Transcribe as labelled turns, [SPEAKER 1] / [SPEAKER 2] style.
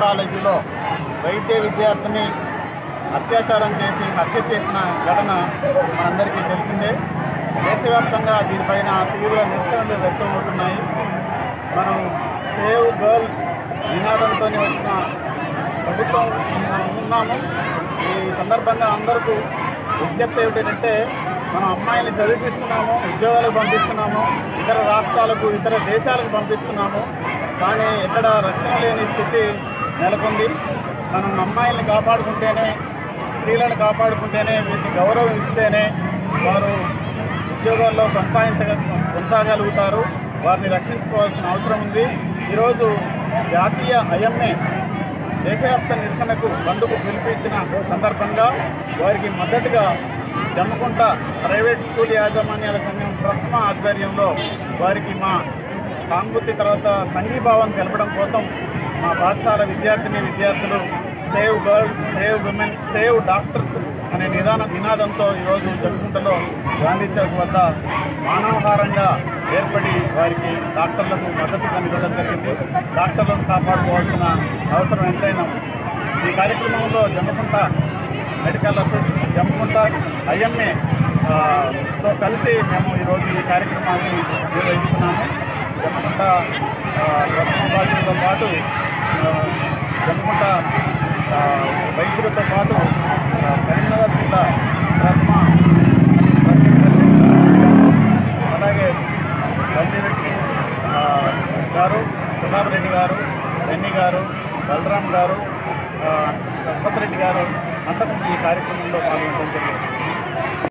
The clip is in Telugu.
[SPEAKER 1] కాలేజీలో వైద్య విద్యార్థిని అత్యాచారం చేసి హత్య చేసిన ఘటన మనందరికీ తెలిసిందే దేశవ్యాప్తంగా దీనిపైన తీవ్ర నిరసనలు వ్యక్తమవుతున్నాయి మనం సేవ్ గర్ల్ నినాదంతో వచ్చిన ప్రభుత్వం ఉన్నాము ఈ సందర్భంగా అందరికీ విజ్ఞప్తి ఏమిటంటే మనం అమ్మాయిని చదివిస్తున్నాము ఉద్యోగాలకు పంపిస్తున్నాము ఇతర రాష్ట్రాలకు ఇతర దేశాలకు పంపిస్తున్నాము కానీ ఎక్కడ రక్షణ లేని స్థితి నెలకొంది మనం అమ్మాయిల్ని కాపాడుకుంటేనే స్త్రీలను కాపాడుకుంటేనే వీరిని గౌరవం ఇస్తేనే వారు ఉద్యోగాల్లో కొనసాగించగ కొనసాగలుగుతారు వారిని రక్షించుకోవాల్సిన అవసరం ఉంది ఈరోజు జాతీయ ఐఎంఏ దేశవ్యాప్త నిరసనకు బంధుకు పిలిపించిన సందర్భంగా వారికి మద్దతుగా జమ్మకుంట ప్రైవేట్ స్కూల్ యాజమాన్యాల సంఘం ప్రస్మ ఆధ్వర్యంలో వారికి మా సానుభూతి తర్వాత సంఘీభావం తెలపడం కోసం మా పాఠశాల విద్యార్థిని విద్యార్థులు save girl save women save doctors అనే నిదాన నినాదంతో ఈరోజు జమ్ముకుంటలో గాంధీ చౌక్ వద్ద మానవహారంగా ఏర్పడి వారికి డాక్టర్లకు మద్దతు కనిపించడం జరిగింది డాక్టర్లను కాపాడుకోవాల్సిన అవసరం ఎంతైనా ఉంది. ఈ కార్యక్రమంలో Jammikunta medical association Jammikunta IMA ఆ, తో కలిసి మేము ఈరోజు ఈ కార్యక్రమాన్ని నిర్వహిస్తున్నాము జమ్మకుంట ఆ, రత్న బాధ్యులతో పాటు ఆ, జమ్మకుంట ఆ, వైద్యులతో పాటు ఆ, కరీంనగర్ జిల్లా రస్మా అలాగే బండిరెడ్డి ఆ, గారు ప్రతాప్ రెడ్డి గారు రెడ్డి గారు బలరాం గారు ఆ, రెడ్డి గారు అంతకుముందు ఈ కార్యక్రమంలో పాల్గొనడం జరిగింది